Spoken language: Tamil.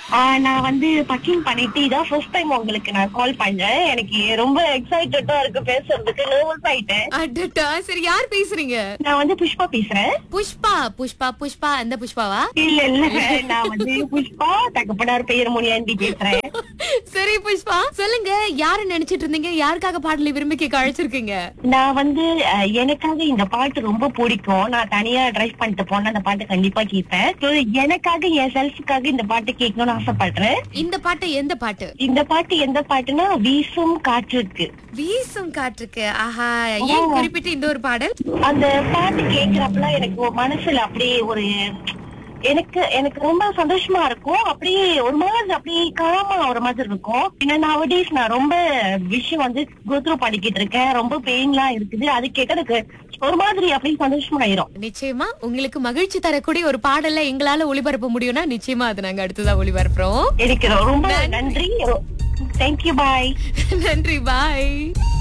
ஆஹ் நான் வந்து பக்கிங் பண்ணிட்டு இதான் ஃபர்ஸ்ட் டைம் உங்களுக்கு நான் கால் பண்ணேன் எனக்கு ரொம்ப எக்ஸைட்டடா இருக்கு பேசுறதுக்கு நர்வஸ் ஆயிட்டேன் அடடா சரி யார் பேசுறீங்க நான் வந்து புஷ்பா பேசுறேன் புஷ்பா புஷ்பா புஷ்பா அந்த புஷ்பாவா இல்ல இல்ல நான் வந்து புஷ்பா தகப்பனார் பெயர் முனியாண்டி பேசுறேன் சரி புஷ்பா சொல்லுங்க யாரு நினைச்சிட்டு இருந்தீங்க யாருக்காக பாடலை விரும்பி கேட்க அழைச்சிருக்கீங்க நான் வந்து அஹ், எனக்காக இந்த பாட்டு ரொம்ப பிடிக்கும் நான் தனியா டிரைவ் பண்ணிட்டு போனா அந்த பாட்டு கண்டிப்பா கேட்பேன் So, எனக்காக என் செல்ஃபுக்காக இந்த பாட்டு கேட்கணும்னு ஆசைப்படுறேன் இந்த பாட்டு எந்த பாட்டு இந்த பாட்டு எந்த பாட்டுனா வீசும் காற்றுக்கு வீசும் காற்றுக்கு ஆஹா ஏன் குறிப்பிட்டு இந்த ஒரு பாடல் அந்த பாட்டு கேக்குறப்பலாம் எனக்கு ஒரு மனசுல அப்படியே ஒரு எனக்கு எனக்கு ரொம்ப சந்தோஷமா இருக்கும் அப்படியே ஒரு மாதிரி அப்படியே காமா ஒரு மாதிரி இருக்கும் ஏன்னா நவடேஸ் நான் ரொம்ப விஷயம் வந்து கோத்ரூ பண்ணிக்கிட்டு இருக்கேன் ரொம்ப பெயின்லாம் இருக்குது அது கேட்ட எனக்கு ஒரு மாதிரி அப்படியே சந்தோஷமாயிரும் நிச்சயமா உங்களுக்கு மகிழ்ச்சி தரக்கூடிய ஒரு பாடலை எங்களால ஒளிபரப்ப முடியும்னா நிச்சயமா அதை நாங்க அடுத்ததா ஒளிபரப்புறோம் எனக்கு ரொம்ப நன்றி தேங்க்யூ பாய் நன்றி பாய்